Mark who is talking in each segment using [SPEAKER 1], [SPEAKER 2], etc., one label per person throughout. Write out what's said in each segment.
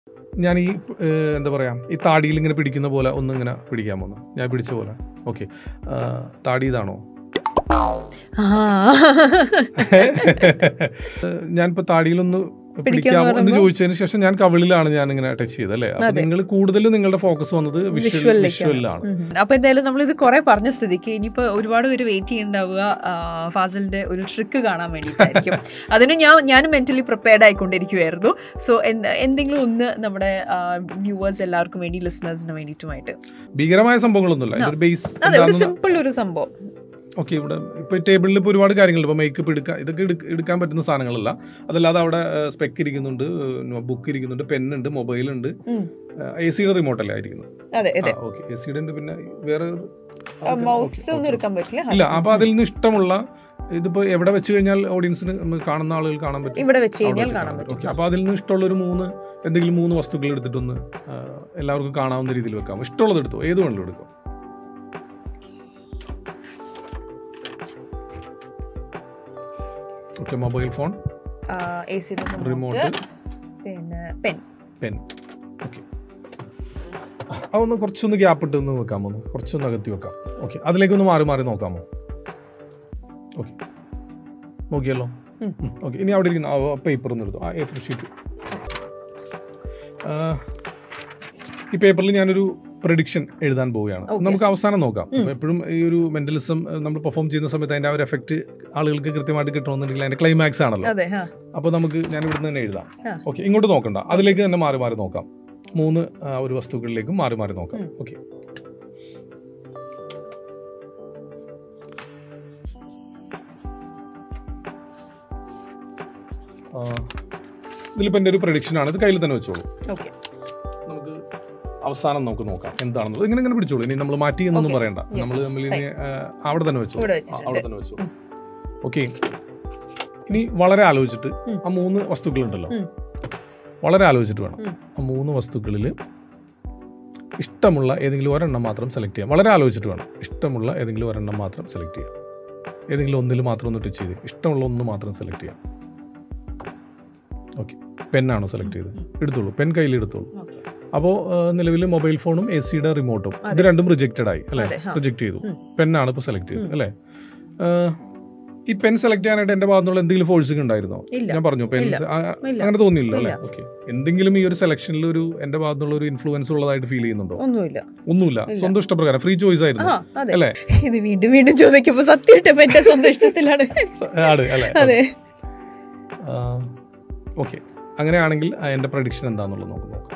[SPEAKER 1] ഞാൻ ഈ ഏഹ്, എന്താ പറയാ ഈ താടിയിൽ ഇങ്ങനെ പിടിക്കുന്ന പോലെ ഒന്ന് ഇങ്ങനെ പിടിക്കാൻ പോകുന്നു ഞാൻ പിടിച്ച പോലെ ഓക്കെ താടി ഇതാണോ
[SPEAKER 2] ആ.
[SPEAKER 1] ഞാനിപ്പോ താടിയിലൊന്ന്
[SPEAKER 2] പിടിക്കാന്ന്
[SPEAKER 1] പിടിക്കാമോ എന്ന്
[SPEAKER 2] പറയുമ്പോ?
[SPEAKER 1] ചോദിച്ചതിന് ശേഷം ഞാൻ കവിളിലാണ് ഞാൻ ഇങ്ങനെ ടച്ച് ചെയ്തത് അല്ലേ അപ്പൊ
[SPEAKER 2] അതെ.
[SPEAKER 1] നിങ്ങൾ കൂടുതൽ നിങ്ങളുടെ ഫോക്കസ് വന്നത് വിഷ്വൽ
[SPEAKER 2] വിഷ്വലിലേക്കാണ്.
[SPEAKER 1] വിഷ്വലിലാണ്
[SPEAKER 2] ഉം. അപ്പൊ എന്തായാലും നമ്മൾ ഇത് കുറെ പറഞ്ഞ സ്ഥിതിക്ക് ഇനിയിപ്പോ ഒരുപാട് പേര് വെയിറ്റ് ചെയ്യുന്നുണ്ടാവുക ആ, ഫാസിലിന്റെ ഒരു ട്രിക്ക് കാണാൻ വേണ്ടിയിട്ടായിരിക്കും അതിന് ഞാൻ ഞാൻ മെന്റലി പ്രിപ്പയർഡ് ആയിക്കൊണ്ടിരിക്കുവായിരുന്നു സോ എന്തെങ്കിലും ഒന്ന് നമ്മുടെ വ്യൂവേഴ്സ് എല്ലാവർക്കും വേണ്ടി ലിസണേഴ്സിന് വേണ്ടിയിട്ടുമായിട്ട്
[SPEAKER 1] ഭീകരമായ സംഭവങ്ങളൊന്നുമില്ല
[SPEAKER 2] ആ.
[SPEAKER 1] ഇതൊരു ബേസ്
[SPEAKER 2] അതെ ഒരു സിമ്പിൾ ഒരു സംഭവം
[SPEAKER 1] ഓക്കെ ഇവിടെ ഇപ്പൊ ടേബിളിൽ ഇപ്പോൾ ഒരുപാട് കാര്യങ്ങളുണ്ട് ഇപ്പോൾ മേക്കപ്പ് എടുക്കാൻ ഇതൊക്കെ എടുക്ക- എടുക്കാൻ പറ്റുന്ന സാധനങ്ങളല്ല അതല്ലാതെ അവിടെ സ്പെക്ക് ഇരിക്കുന്നുണ്ട് ബുക്ക് ഇരിക്കുന്നുണ്ട് പെന്നുണ്ട് മൊബൈൽ ഉണ്ട്
[SPEAKER 2] ഉം.
[SPEAKER 1] എ സിയുടെ റിമോട്ട് അല്ലേ ആയിരിക്കുന്നത്
[SPEAKER 2] അതെ അതെ
[SPEAKER 1] ഓക്കെ എ സിയുടെ ഉണ്ട് പിന്നെ വേറെ
[SPEAKER 2] മൗസ്
[SPEAKER 1] Okay,
[SPEAKER 2] ഒന്നും
[SPEAKER 1] okay.
[SPEAKER 2] എടുക്കാൻ പറ്റില്ല
[SPEAKER 1] ഇല്ല അപ്പൊ അതിൽ നിന്ന് ഇഷ്ടമുള്ള ഇതിപ്പോ എവിടെ വെച്ച് കഴിഞ്ഞാൽ ഓഡിയൻസിന് നമുക്ക് കാണുന്ന ആളുകൾ കാണാൻ പറ്റും
[SPEAKER 2] ഇവിടെ വെച്ച്
[SPEAKER 1] അവിടെ
[SPEAKER 2] കഴിഞ്ഞാൽ
[SPEAKER 1] വെച്ച്
[SPEAKER 2] കാണാൻ
[SPEAKER 1] കാണാൻ
[SPEAKER 2] പറ്റും
[SPEAKER 1] ഓക്കെ അപ്പൊ അതിൽ നിന്ന് ഇഷ്ടമുള്ള ഒരു മൂന്ന് എന്തെങ്കിലും മൂന്ന് വസ്തുക്കൾ എടുത്തിട്ടൊന്ന് ആ, എല്ലാവർക്കും കാണാവുന്ന രീതിയിൽ വെക്കാം ഇഷ്ടമുള്ളത് എടുത്തോ ഏത് വേണമെങ്കിലും എടുക്കാം okay mobile phone
[SPEAKER 2] A C
[SPEAKER 1] remote
[SPEAKER 2] പിന്നെ പെൻ
[SPEAKER 1] പെൻ ഓക്കെ അതൊന്ന് കുറച്ചൊന്ന് ഗ്യാപ്പ് ഇട്ട് ഒന്ന് വെക്കാമോ ഒന്ന് കുറച്ചൊന്ന് അകത്തി വെക്കാം ഓക്കെ അതിലേക്കൊന്ന് മാറി മാറി നോക്കാമോ ഓക്കെ നോക്കിയല്ലോ
[SPEAKER 2] ഉം.
[SPEAKER 1] ഓക്കെ ഇനി അവിടെ ഇരിക്കുന്ന ആ പേപ്പർ ഒന്ന് എടുത്തു ആ എ ഫോർ ഷീറ്റ് ഈ പേപ്പറിൽ ഞാനൊരു പ്രഡിക്ഷൻ എഴുതാൻ പോവുകയാണ്
[SPEAKER 2] Okay.
[SPEAKER 1] നമുക്ക് അവസാനം നോക്കാം അപ്പോൾ എപ്പോഴും ഈ ഒരു മെന്റലിസം നമ്മൾ പെർഫോം ചെയ്യുന്ന സമയത്ത് അതിന്റെ ആ ഒരു എഫക്റ്റ് ആളുകൾക്ക് കൃത്യമായിട്ട് കിട്ടണമെന്നുണ്ടെങ്കിൽ അതിന്റെ ക്ലൈമാക്സ് ആണല്ലോ
[SPEAKER 2] അതെ ആ
[SPEAKER 1] അപ്പോൾ നമുക്ക് ഞാൻ ഇവിടുന്ന് തന്നെ എഴുതാം
[SPEAKER 2] ആ.
[SPEAKER 1] ഓക്കെ ഇങ്ങോട്ട് നോക്കണ്ട അതിലേക്ക് തന്നെ മാറി മാറി നോക്കാം മൂന്ന് ആ, ഒരു വസ്തുക്കളിലേക്കും മാറി മാറി നോക്കാം
[SPEAKER 2] ഉം.
[SPEAKER 1] ഓക്കെ ഇതിലിപ്പോൾ എൻ്റെ ഒരു പ്രഡിക്ഷൻ ആണ് ഇത് കയ്യിൽ തന്നെ വെച്ചോളൂ
[SPEAKER 2] ഓക്കെ
[SPEAKER 1] നമുക്ക് അവസാനം നമുക്ക് നോക്കാം എന്താണെന്നുള്ളത് ഇങ്ങനെ ഇങ്ങനെ പിടിച്ചോളൂ ഇനി നമ്മൾ മാറ്റി എന്നൊന്നും
[SPEAKER 2] Okay.
[SPEAKER 1] പറയണ്ട
[SPEAKER 2] Yes.
[SPEAKER 1] നമ്മൾ തമ്മിൽ ഇനി ആ, അവിടെ തന്നെ വെച്ചോളൂ
[SPEAKER 2] ഇവിടെ
[SPEAKER 1] ആ,
[SPEAKER 2] വെച്ചിട്ടുണ്ട്.
[SPEAKER 1] അവിടെ തന്നെ വെച്ചോളൂ ഓക്കെ ഇനി വളരെ ആലോചിച്ചിട്ട്
[SPEAKER 2] ഉം.
[SPEAKER 1] ആ മൂന്ന് വസ്തുക്കളുണ്ടല്ലോ
[SPEAKER 2] ഉം.
[SPEAKER 1] വളരെ ആലോചിച്ചിട്ട് വേണം
[SPEAKER 2] ഉം.
[SPEAKER 1] ആ മൂന്ന് വസ്തുക്കളിൽ ഇഷ്ടമുള്ള ഏതെങ്കിലും ഒരെണ്ണം മാത്രം സെലക്ട് ചെയ്യാം വളരെ ആലോചിച്ചിട്ട് വേണം ഇഷ്ടമുള്ള ഏതെങ്കിലും ഒരെണ്ണം മാത്രം സെലക്ട് ചെയ്യാം ഏതെങ്കിലും ഒന്നിൽ മാത്രം ഒന്ന് ടച്ച് ചെയ്ത് ഇഷ്ടമുള്ള ഒന്ന് മാത്രം സെലക്ട് ചെയ്യാം ഓക്കെ പെന്നാണോ സെലക്ട് ചെയ്ത് എടുത്തോളൂ പെൻ കയ്യിൽ എടുത്തോളൂ
[SPEAKER 2] ഓക്കെ
[SPEAKER 1] അപ്പോൾ നിലവിൽ മൊബൈൽ ഫോണും എ സിയുടെ റിമോട്ടും ഇത്
[SPEAKER 2] അതെ.
[SPEAKER 1] രണ്ടും റിജക്റ്റഡ് ആയി അല്ലേ
[SPEAKER 2] അതെ, ആ.
[SPEAKER 1] റിജക്ട് ചെയ്തു
[SPEAKER 2] ഉം.
[SPEAKER 1] പെന്നാണ് ഇപ്പോൾ സെലക്ട് ചെയ്തത്
[SPEAKER 2] ഉം.
[SPEAKER 1] അല്ലേ ആ, ഈ പെൻ സെലക്ട് ചെയ്യാനായിട്ട് എന്റെ ഭാഗത്തുള്ള എന്തെങ്കിലും ഫോഴ്സിങ് ഉണ്ടായിരുന്നോ
[SPEAKER 2] ഇല്ല
[SPEAKER 1] ഞാൻ പറഞ്ഞു പെൻ
[SPEAKER 2] ഇല്ല.
[SPEAKER 1] ആ,
[SPEAKER 2] ഇല്ല.
[SPEAKER 1] അങ്ങനെ തോന്നിയില്ല അല്ലേ
[SPEAKER 2] ഇല്ല.
[SPEAKER 1] ഓക്കെ എന്തെങ്കിലും ഈ ഒരു സെലക്ഷനിൽ ഒരു എന്റെ ഭാഗത്തുള്ള ഒരു ഇൻഫ്ലുവൻസ് ഉള്ളതായിട്ട് ഫീൽ ചെയ്യുന്നുണ്ടോ
[SPEAKER 2] ഒന്നുമില്ല
[SPEAKER 1] ഒന്നുമില്ല
[SPEAKER 2] ഇല്ല.
[SPEAKER 1] സ്വന്തം ഇഷ്ടപ്രകാരം ഫ്രീ ചോയ്സ് ആയിരുന്നു
[SPEAKER 2] ആ അതെ
[SPEAKER 1] അല്ലേ?
[SPEAKER 2] ഇത് വീണ്ടും വീണ്ടും ചോദിക്കുമ്പോ സത്യമായിട്ടും എന്റെ സ്വന്തം ഇഷ്ടത്തിലാണ്
[SPEAKER 1] ആണ് അല്ലേ
[SPEAKER 2] അതെ
[SPEAKER 1] ഓക്കെ അങ്ങനെയാണെങ്കിൽ ആ, എന്റെ പ്രഡിക്ഷൻ എന്താണെന്നുള്ളത് നമുക്ക് നോക്കാം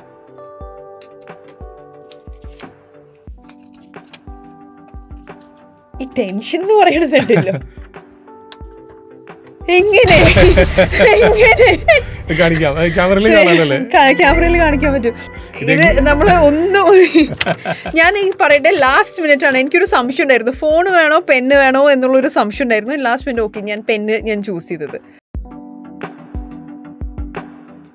[SPEAKER 2] ഈ ടെൻഷൻ എന്ന് പറയണതുണ്ടല്ലോ എങ്ങനെ എങ്ങനെ
[SPEAKER 1] ഇത് കാണിക്കാം ക്യാമറയിൽ കാണാനല്ലേ
[SPEAKER 2] ക്യാമറയിൽ കാണിക്കാൻ പറ്റും ഇത് നമ്മൾ ഒന്നും ഞാൻ ഈ പറയട്ടെ ലാസ്റ്റ് മിനിറ്റ് ആണ് എനിക്കൊരു സംശയം ഉണ്ടായിരുന്നു ഫോൺ വേണോ പെന്ന് വേണോ എന്നുള്ളൊരു സംശയം ഉണ്ടായിരുന്നു ലാസ്റ്റ് മിനിറ്റ് ഓക്കെ ഞാൻ പെന്ന് ഞാൻ ചൂസ് ചെയ്തത്